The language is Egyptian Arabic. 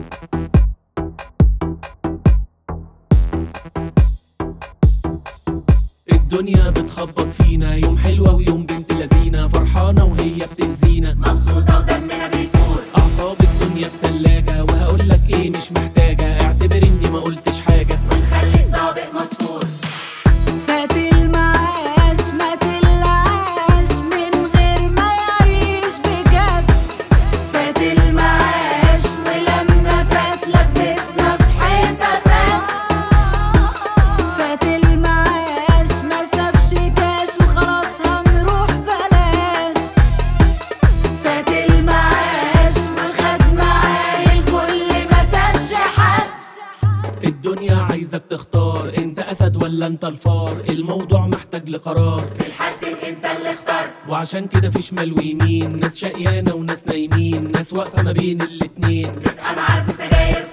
الدنيا بتخبط فينا يوم حلوة ويوم بنت لذينة فرحانة وهي بتأذينا مبسوطة ودمنا بيفور أعصاب الدنيا في تلاجة وهقولك إيه مش محتاجة اعتبر إني ما قلتش حاجة ونخلي الطابق مسكور فات المعاش ما تلعاش من غير ما يعيش بجد فات المعاش ولما فات لبسنا في حيطة سد فات المعاش ما سابش كاش وخلاص هنروح بلاش فات المعاش وخد معاه الكل ما سابش حد الدنيا عايزك تختار انت اسد ولا انت الفار الموضوع محتاج لقرار في الحالتين انت اللي اخترت وعشان كده في شمال ويمين ناس شقيانة وناس نايمين ناس واقفة ما بين الاتنين تبقى معاك بسجاير